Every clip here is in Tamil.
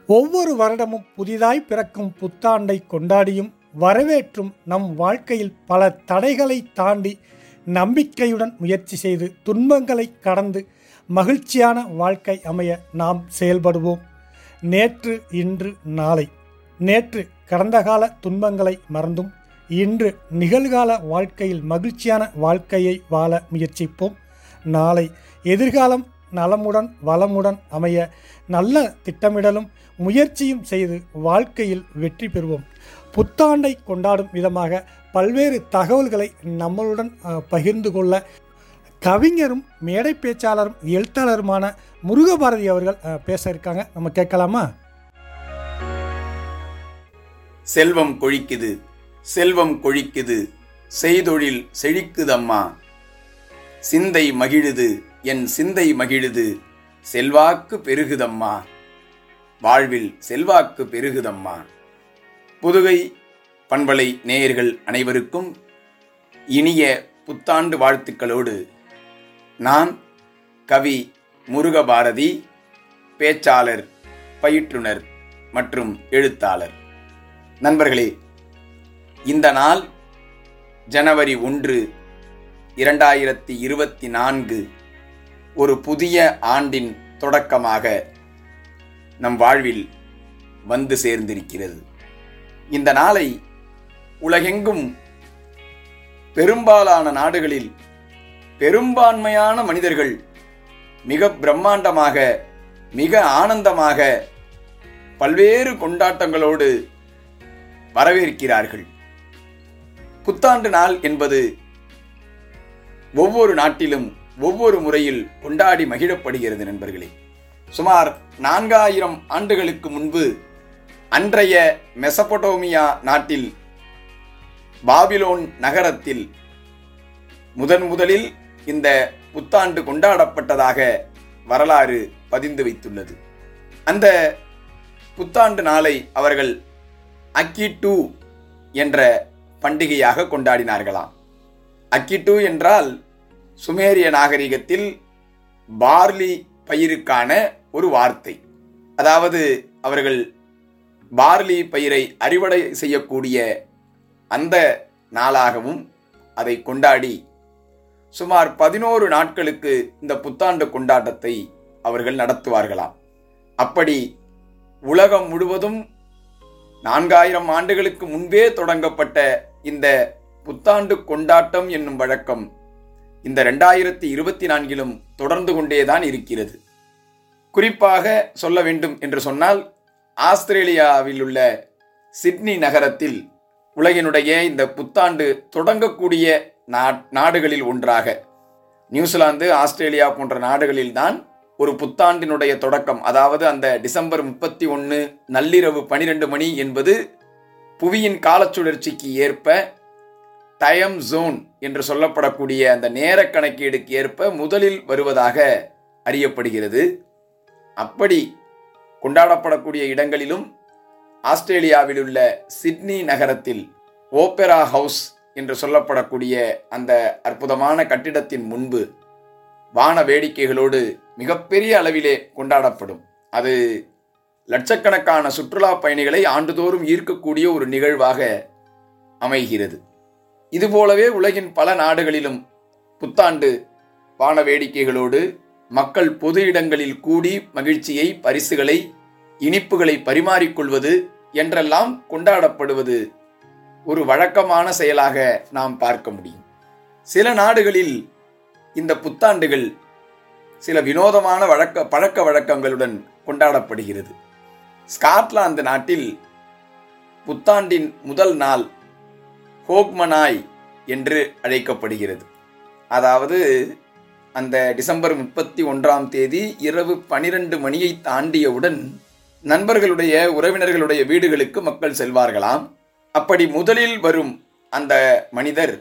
ஒவ்வொரு வருடமும் புதிதாய் பிறக்கும் புத்தாண்டை கொண்டாடியும் வரவேற்றும் நம் வாழ்க்கையில் பல தடைகளை தாண்டி நம்பிக்கையுடன் முயற்சி செய்து துன்பங்களை கடந்து மகிழ்ச்சியான வாழ்க்கை அமைய நாம் செயல்படுவோம் நேற்று இன்று நாளை நேற்று கடந்த கால துன்பங்களை மறந்தும் இன்று நிகழ்கால வாழ்க்கையில் மகிழ்ச்சியான வாழ்க்கையை வாழ முயற்சிப்போம் நாளை எதிர்காலம் நலமுடன் வளமுடன் அமைய நல்ல திட்டமிடலும் முயற்சியும் செய்து வாழ்க்கையில் வெற்றி பெறுவோம் புத்தாண்டை கொண்டாடும் விதமாக பல்வேறு தகவல்களை நம்மளுடன் அஹ், பகிர்ந்து கொள்ள கவிஞரும் மேடை பேச்சாளரும் எழுத்தாளருமான முருகபாரதி அவர்கள் அஹ், பேச இருக்காங்க நம்ம கேட்கலாமா செல்வம் கொழிக்குது செல்வம் கொழிக்குது செய்தொழில் செழிக்குதம்மா சிந்தை மகிழுது என் சிந்தை மகிழுது செல்வாக்கு பெருகுதம்மா வாழ்வில் செல்வாக்கு பெருகுதம்மா புதுகை பண்பலை நேயர்கள் அனைவருக்கும் இனிய புத்தாண்டு வாழ்த்துக்களோடு நான் கவி முருகபாரதி பேச்சாளர் பயிற்றுனர் மற்றும் எழுத்தாளர் நண்பர்களே இந்த நாள் ஜனவரி ஒன்று இரண்டாயிரத்தி இருபத்தி நான்கு ஒரு புதிய ஆண்டின் தொடக்கமாக நம் வாழ்வில் வந்து சேர்ந்திருக்கிறது இந்த நாளை உலகெங்கும் பெரும்பாலான நாடுகளில் பெரும்பான்மையான மனிதர்கள் மிக பிரம்மாண்டமாக மிக ஆனந்தமாக பல்வேறு கொண்டாட்டங்களோடு வரவேற்கிறார்கள் புத்தாண்டு நாள் என்பது ஒவ்வொரு நாட்டிலும் ஒவ்வொரு முறையில் கொண்டாடி மகிழப்படுகிறது நண்பர்களே சுமார் நான்காயிரம் ஆண்டுகளுக்கு முன்பு அன்றைய மெசபடோமியா நாட்டில் பாபிலோன் நகரத்தில் முதன் முதலில் இந்த புத்தாண்டு கொண்டாடப்பட்டதாக வரலாறு பதிந்து வைத்துள்ளது அந்த புத்தாண்டு நாளை அவர்கள் அக்கிட்டு என்ற பண்டிகையாக கொண்டாடினார்களாம் அக்கிட்டு என்றால் சுமேரிய நாகரிகத்தில் பார்லி பயிருக்கான ஒரு வார்த்தை அதாவது அவர்கள் பார்லி பயிரை அறுவடை செய்யக்கூடிய அந்த நாளாகவும் அதை கொண்டாடி சுமார் பதினோரு நாட்களுக்கு இந்த புத்தாண்டு கொண்டாட்டத்தை அவர்கள் நடத்துவார்களாம் அப்படி உலகம் முழுவதும் நான்காயிரம் ஆண்டுகளுக்கு முன்பே தொடங்கப்பட்ட இந்த புத்தாண்டு கொண்டாட்டம் என்னும் வழக்கம் இந்த ரெண்டாயிரத்தி இருபத்தி நான்கிலும் தொடர்ந்து கொண்டேதான் இருக்கிறது குறிப்பாக சொல்ல வேண்டும் என்று சொன்னால் ஆஸ்திரேலியாவில் உள்ள சிட்னி நகரத்தில் உலகினுடைய இந்த புத்தாண்டு தொடங்கக்கூடிய நா- நாடுகளில் ஒன்றாக நியூசிலாந்து ஆஸ்திரேலியா போன்ற நாடுகளில்தான் ஒரு புத்தாண்டினுடைய தொடக்கம் அதாவது அந்த டிசம்பர் முப்பத்தி ஒன்று நள்ளிரவு பனிரெண்டு மணி என்பது புவியின் காலச்சுழற்சிக்கு ஏற்ப டைம் ஜோன் என்று சொல்லப்படக்கூடிய அந்த நேர கணக்கீடுக்கு ஏற்ப முதலில் வருவதாக அறியப்படுகிறது அப்படி கொண்டாடப்படக்கூடிய இடங்களிலும் ஆஸ்திரேலியாவில் உள்ள சிட்னி நகரத்தில் ஓபெரா ஹவுஸ் என்று சொல்லப்படக்கூடிய அந்த அற்புதமான கட்டிடத்தின் முன்பு வான வேடிக்கைகளோடு மிகப்பெரிய அளவிலே கொண்டாடப்படும் அது லட்சக்கணக்கான சுற்றுலா பயணிகளை ஆண்டுதோறும் ஈர்க்கக்கூடிய ஒரு நிகழ்வாக அமைகிறது இதுபோலவே உலகின் பல நாடுகளிலும் புத்தாண்டு வான வேடிக்கைகளோடு மக்கள் பொது இடங்களில் கூடி மகிழ்ச்சியை பரிசுகளை இனிப்புகளை பரிமாறிக்கொள்வது என்றெல்லாம் கொண்டாடப்படுவது ஒரு வழக்கமான செயலாக நாம் பார்க்க முடியும் சில நாடுகளில் இந்த புத்தாண்டுகள் சில வினோதமான வழக்க பழக்க வழக்கங்களுடன் கொண்டாடப்படுகிறது ஸ்காட்லாந்து நாட்டில் புத்தாண்டின் முதல் நாள் ஹோக்மனாய் என்று அழைக்கப்படுகிறது அதாவது அந்த டிசம்பர் முப்பத்தி ஒன்றாம் தேதி இரவு பனிரெண்டு மணியை தாண்டியவுடன் நண்பர்களுடைய உறவினர்களுடைய வீடுகளுக்கு மக்கள் செல்வார்களாம் அப்படி முதலில் வரும் அந்த மனிதர்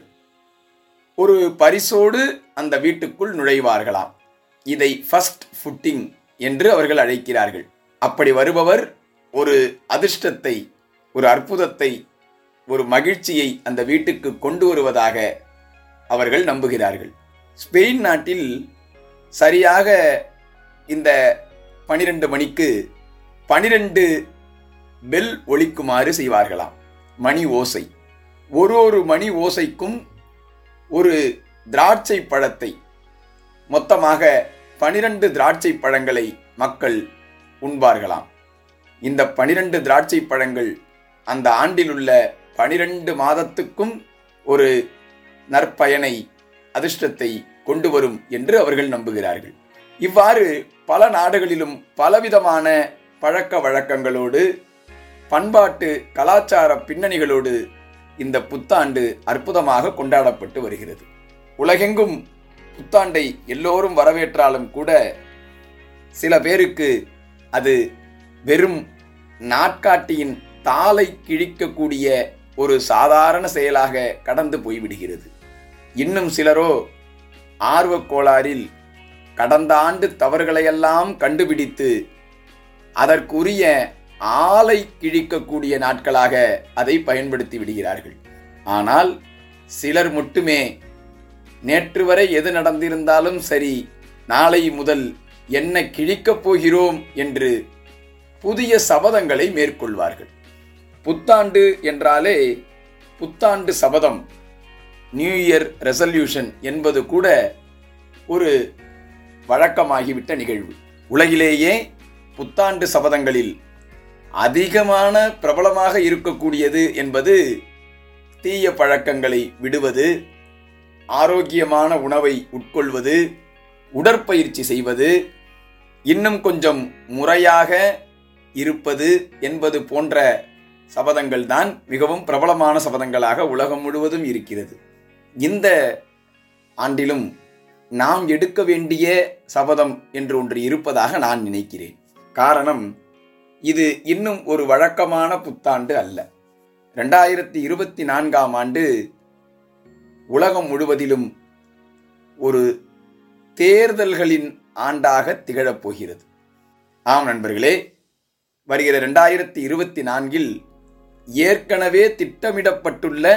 ஒரு பரிசோடு அந்த வீட்டுக்குள் நுழைவார்களாம் இதை ஃபர்ஸ்ட் ஃபுட்டிங் என்று அவர்கள் அழைக்கிறார்கள் அப்படி வருபவர் ஒரு அதிர்ஷ்டத்தை ஒரு அற்புதத்தை ஒரு மகிழ்ச்சியை அந்த வீட்டுக்கு கொண்டு வருவதாக அவர்கள் நம்புகிறார்கள் ஸ்பெயின் நாட்டில் சரியாக இந்த பனிரெண்டு மணிக்கு பனிரெண்டு பெல் ஒலிக்குமாறு செய்வார்களாம் மணி ஓசை ஒரு ஒரு மணி ஓசைக்கும் ஒரு திராட்சை பழத்தை மொத்தமாக பனிரெண்டு திராட்சை பழங்களை மக்கள் உண்பார்களாம் இந்த பனிரெண்டு திராட்சை பழங்கள் அந்த ஆண்டில் உள்ள பனிரெண்டு மாதத்துக்கும் ஒரு நற்பயனை அதிர்ஷ்டத்தை கொண்டு வரும் என்று அவர்கள் நம்புகிறார்கள் இவ்வாறு பல நாடுகளிலும் பலவிதமான பழக்க வழக்கங்களோடு பண்பாட்டு கலாச்சார பின்னணிகளோடு இந்த புத்தாண்டு அற்புதமாக கொண்டாடப்பட்டு வருகிறது உலகெங்கும் புத்தாண்டை எல்லோரும் வரவேற்றாலும் கூட சில பேருக்கு அது வெறும் நாட்காட்டியின் தாளை கிழிக்கக்கூடிய ஒரு சாதாரண செயலாக கடந்து போய்விடுகிறது இன்னும் சிலரோ ஆர்வக் கோளாறில் கடந்த ஆண்டு தவறுகளையெல்லாம் கண்டுபிடித்து அதற்குரிய ஆலை கிழிக்கக்கூடிய நாட்களாக அதை பயன்படுத்தி விடுகிறார்கள் ஆனால் சிலர் மட்டுமே நேற்று வரை எது நடந்திருந்தாலும் சரி நாளை முதல் என்ன கிழிக்கப் போகிறோம் என்று புதிய சபதங்களை மேற்கொள்வார்கள் புத்தாண்டு என்றாலே புத்தாண்டு சபதம் நியூ இயர் ரெசல்யூஷன் என்பது கூட ஒரு வழக்கமாகிவிட்ட நிகழ்வு உலகிலேயே புத்தாண்டு சபதங்களில் அதிகமான பிரபலமாக இருக்கக்கூடியது என்பது தீய பழக்கங்களை விடுவது ஆரோக்கியமான உணவை உட்கொள்வது உடற்பயிற்சி செய்வது இன்னும் கொஞ்சம் முறையாக இருப்பது என்பது போன்ற சபதங்கள் தான் மிகவும் பிரபலமான சபதங்களாக உலகம் முழுவதும் இருக்கிறது இந்த ஆண்டிலும் நாம் எடுக்க வேண்டிய சபதம் என்று ஒன்று இருப்பதாக நான் நினைக்கிறேன் காரணம் இது இன்னும் ஒரு வழக்கமான புத்தாண்டு அல்ல ரெண்டாயிரத்தி இருபத்தி நான்காம் ஆண்டு உலகம் முழுவதிலும் ஒரு தேர்தல்களின் ஆண்டாக திகழப் போகிறது ஆம் நண்பர்களே வருகிற ரெண்டாயிரத்தி இருபத்தி நான்கில் ஏற்கனவே திட்டமிடப்பட்டுள்ள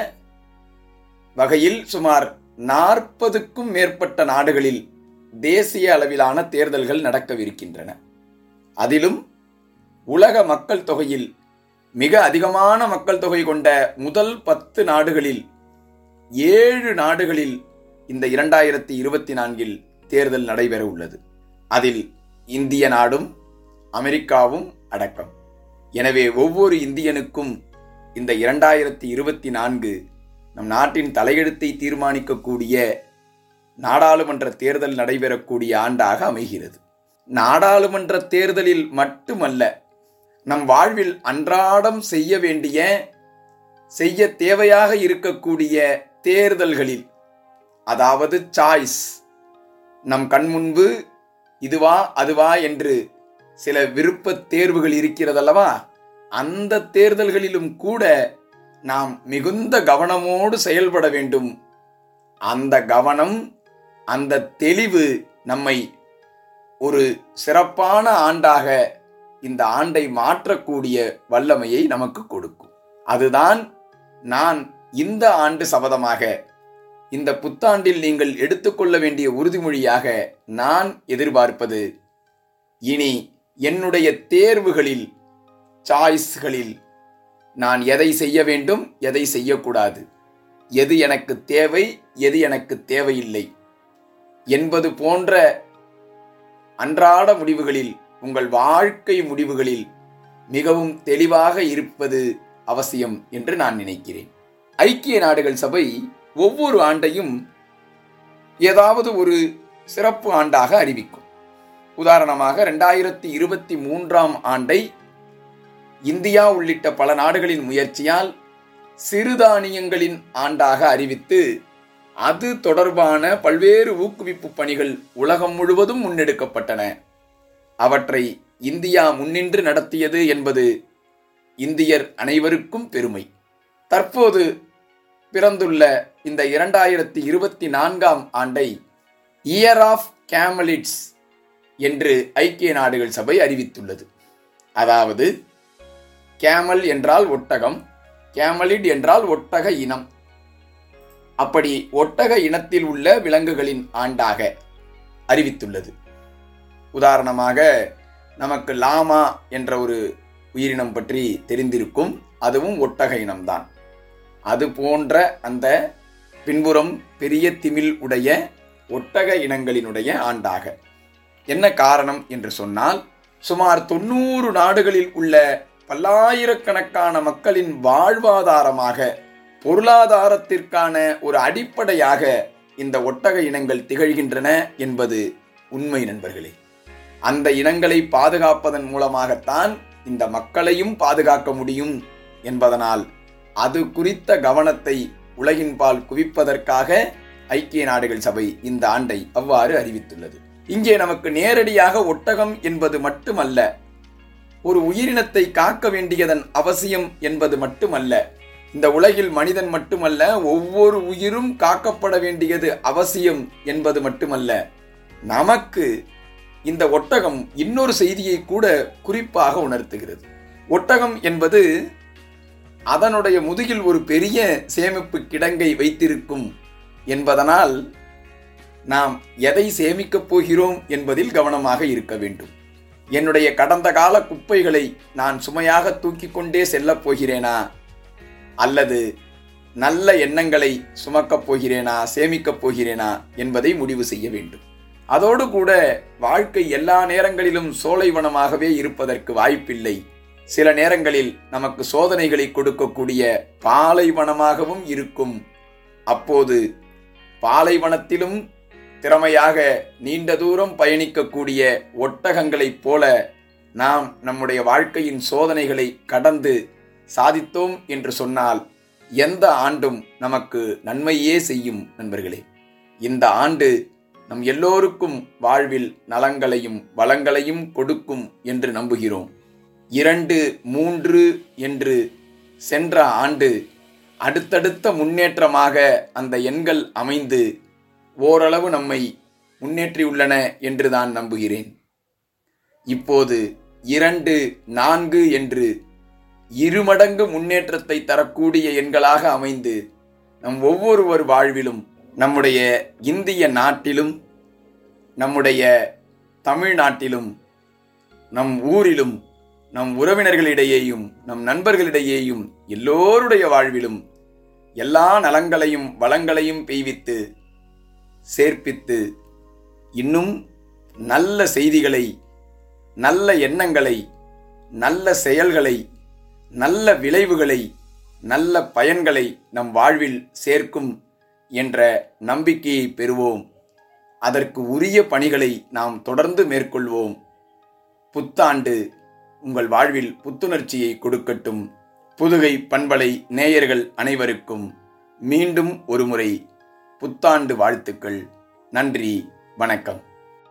வகையில் சுமார் நாற்பதுக்கும் மேற்பட்ட நாடுகளில் தேசிய அளவிலான தேர்தல்கள் நடக்கவிருக்கின்றன அதிலும் உலக மக்கள் தொகையில் மிக அதிகமான மக்கள் தொகை கொண்ட முதல் பத்து நாடுகளில் ஏழு நாடுகளில் இந்த இரண்டாயிரத்தி இருபத்தி நான்கில் தேர்தல் நடைபெற உள்ளது அதில் இந்திய நாடும் அமெரிக்காவும் அடக்கம் எனவே ஒவ்வொரு இந்தியனுக்கும் இந்த இரண்டாயிரத்தி இருபத்தி நான்கு நம் நாட்டின் தலையெழுத்தை தீர்மானிக்கக்கூடிய நாடாளுமன்ற தேர்தல் நடைபெறக்கூடிய ஆண்டாக அமைகிறது நாடாளுமன்ற தேர்தலில் மட்டுமல்ல நம் வாழ்வில் அன்றாடம் செய்ய வேண்டிய செய்ய தேவையாக இருக்கக்கூடிய தேர்தல்களில் அதாவது சாய்ஸ் நம் கண் முன்பு இதுவா அதுவா என்று சில விருப்ப தேர்வுகள் இருக்கிறதல்லவா அந்த தேர்தல்களிலும் கூட நாம் மிகுந்த கவனமோடு செயல்பட வேண்டும் அந்த கவனம் அந்த தெளிவு நம்மை ஒரு சிறப்பான ஆண்டாக இந்த ஆண்டை மாற்றக்கூடிய வல்லமையை நமக்கு கொடுக்கும் அதுதான் நான் இந்த ஆண்டு சபதமாக இந்த புத்தாண்டில் நீங்கள் எடுத்துக்கொள்ள வேண்டிய உறுதிமொழியாக நான் எதிர்பார்ப்பது இனி என்னுடைய தேர்வுகளில் சாய்ஸ்களில் நான் எதை செய்ய வேண்டும் எதை செய்யக்கூடாது எது எனக்கு தேவை எது எனக்கு தேவையில்லை என்பது போன்ற அன்றாட முடிவுகளில் உங்கள் வாழ்க்கை முடிவுகளில் மிகவும் தெளிவாக இருப்பது அவசியம் என்று நான் நினைக்கிறேன் ஐக்கிய நாடுகள் சபை ஒவ்வொரு ஆண்டையும் ஏதாவது ஒரு சிறப்பு ஆண்டாக அறிவிக்கும் உதாரணமாக ரெண்டாயிரத்தி இருபத்தி மூன்றாம் ஆண்டை இந்தியா உள்ளிட்ட பல நாடுகளின் முயற்சியால் சிறுதானியங்களின் ஆண்டாக அறிவித்து அது தொடர்பான பல்வேறு ஊக்குவிப்பு பணிகள் உலகம் முழுவதும் முன்னெடுக்கப்பட்டன அவற்றை இந்தியா முன்னின்று நடத்தியது என்பது இந்தியர் அனைவருக்கும் பெருமை தற்போது பிறந்துள்ள இந்த இரண்டாயிரத்தி இருபத்தி நான்காம் ஆண்டை இயர் ஆஃப் கேமலிட்ஸ் என்று ஐக்கிய நாடுகள் சபை அறிவித்துள்ளது அதாவது கேமல் என்றால் ஒட்டகம் கேமலிட் என்றால் ஒட்டக இனம் அப்படி ஒட்டக இனத்தில் உள்ள விலங்குகளின் ஆண்டாக அறிவித்துள்ளது உதாரணமாக நமக்கு லாமா என்ற ஒரு உயிரினம் பற்றி தெரிந்திருக்கும் அதுவும் ஒட்டக இனம்தான் அது போன்ற அந்த பின்புறம் பெரிய திமில் உடைய ஒட்டக இனங்களினுடைய ஆண்டாக என்ன காரணம் என்று சொன்னால் சுமார் தொண்ணூறு நாடுகளில் உள்ள பல்லாயிரக்கணக்கான மக்களின் வாழ்வாதாரமாக பொருளாதாரத்திற்கான ஒரு அடிப்படையாக இந்த ஒட்டக இனங்கள் திகழ்கின்றன என்பது உண்மை நண்பர்களே அந்த இனங்களை பாதுகாப்பதன் மூலமாகத்தான் இந்த மக்களையும் பாதுகாக்க முடியும் என்பதனால் அது குறித்த கவனத்தை உலகின்பால் குவிப்பதற்காக ஐக்கிய நாடுகள் சபை இந்த ஆண்டை அவ்வாறு அறிவித்துள்ளது இங்கே நமக்கு நேரடியாக ஒட்டகம் என்பது மட்டுமல்ல ஒரு உயிரினத்தை காக்க வேண்டியதன் அவசியம் என்பது மட்டுமல்ல இந்த உலகில் மனிதன் மட்டுமல்ல ஒவ்வொரு உயிரும் காக்கப்பட வேண்டியது அவசியம் என்பது மட்டுமல்ல நமக்கு இந்த ஒட்டகம் இன்னொரு செய்தியை கூட குறிப்பாக உணர்த்துகிறது ஒட்டகம் என்பது அதனுடைய முதுகில் ஒரு பெரிய சேமிப்பு கிடங்கை வைத்திருக்கும் என்பதனால் நாம் எதை சேமிக்கப் போகிறோம் என்பதில் கவனமாக இருக்க வேண்டும் என்னுடைய கடந்த கால குப்பைகளை நான் சுமையாக தூக்கிக் கொண்டே செல்லப் போகிறேனா அல்லது நல்ல எண்ணங்களை சுமக்கப் போகிறேனா சேமிக்கப் போகிறேனா என்பதை முடிவு செய்ய வேண்டும் அதோடு கூட வாழ்க்கை எல்லா நேரங்களிலும் சோலைவனமாகவே இருப்பதற்கு வாய்ப்பில்லை சில நேரங்களில் நமக்கு சோதனைகளை கொடுக்கக்கூடிய பாலைவனமாகவும் இருக்கும் அப்போது பாலைவனத்திலும் திறமையாக நீண்ட தூரம் பயணிக்கக்கூடிய ஒட்டகங்களைப் போல நாம் நம்முடைய வாழ்க்கையின் சோதனைகளை கடந்து சாதித்தோம் என்று சொன்னால் எந்த ஆண்டும் நமக்கு நன்மையே செய்யும் நண்பர்களே இந்த ஆண்டு நம் எல்லோருக்கும் வாழ்வில் நலங்களையும் வளங்களையும் கொடுக்கும் என்று நம்புகிறோம் இரண்டு மூன்று என்று சென்ற ஆண்டு அடுத்தடுத்த முன்னேற்றமாக அந்த எண்கள் அமைந்து ஓரளவு நம்மை முன்னேற்றியுள்ளன என்று நான் நம்புகிறேன் இப்போது இரண்டு நான்கு என்று இருமடங்கு முன்னேற்றத்தை தரக்கூடிய எண்களாக அமைந்து நம் ஒவ்வொருவர் வாழ்விலும் நம்முடைய இந்திய நாட்டிலும் நம்முடைய தமிழ்நாட்டிலும் நம் ஊரிலும் நம் உறவினர்களிடையேயும் நம் நண்பர்களிடையேயும் எல்லோருடைய வாழ்விலும் எல்லா நலங்களையும் வளங்களையும் பெய்வித்து சேர்ப்பித்து இன்னும் நல்ல செய்திகளை நல்ல எண்ணங்களை நல்ல செயல்களை நல்ல விளைவுகளை நல்ல பயன்களை நம் வாழ்வில் சேர்க்கும் என்ற நம்பிக்கையை பெறுவோம் அதற்கு உரிய பணிகளை நாம் தொடர்ந்து மேற்கொள்வோம் புத்தாண்டு உங்கள் வாழ்வில் புத்துணர்ச்சியை கொடுக்கட்டும் புதுகை பண்பலை நேயர்கள் அனைவருக்கும் மீண்டும் ஒருமுறை புத்தாண்டு வாழ்த்துக்கள் நன்றி வணக்கம்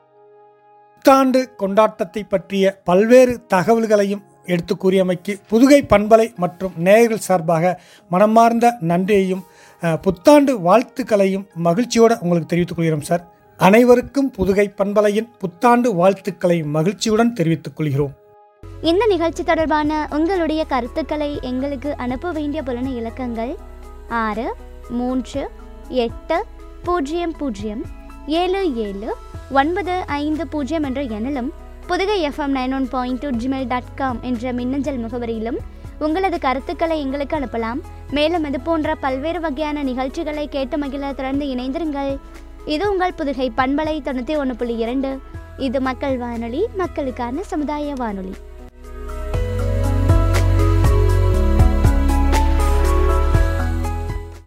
புத்தாண்டு கொண்டாட்டத்தை பற்றிய பல்வேறு தகவல்களையும் எடுத்து கூறியமைக்கு புதுகை பண்பலை மற்றும் நேயர்கள் சார்பாக மனமார்ந்த நன்றியையும் அஹ், புத்தாண்டு வாழ்த்துக்களையும் மகிழ்ச்சியோடு உங்களுக்கு தெரிவித்துக் கொள்கிறோம் சார் அனைவருக்கும் புதுகை பண்பலையின் புத்தாண்டு வாழ்த்துக்களை மகிழ்ச்சியுடன் தெரிவித்துக் கொள்கிறோம் இந்த நிகழ்ச்சி தொடர்பான உங்களுடைய கருத்துக்களை எங்களுக்கு அனுப்ப வேண்டிய புலன இலக்கங்கள் ஆறு மூன்று எட்டு பூஜ்ஜியம் பூஜ்ஜியம் ஏழு ஏழு ஒன்பது ஐந்து பூஜ்ஜியம் என்ற எண்ணிலும் Pudukkai FM nine one point two Gmail dot com என்ற மின்னஞ்சல் முகவரியிலும் உங்களது கருத்துக்களை எங்களுக்கு அனுப்பலாம் மேலும் இது போன்ற பல்வேறு வகையான நிகழ்ச்சிகளை கேட்டு மகிழ தொடர்ந்து இணைந்திருங்கள் இது உங்கள் புதுகை பண்பலை தொண்ணூற்றி ஒன்று புள்ளி இரண்டு இது மக்கள் வானொலி மக்களுக்கான சமுதாய வானொலி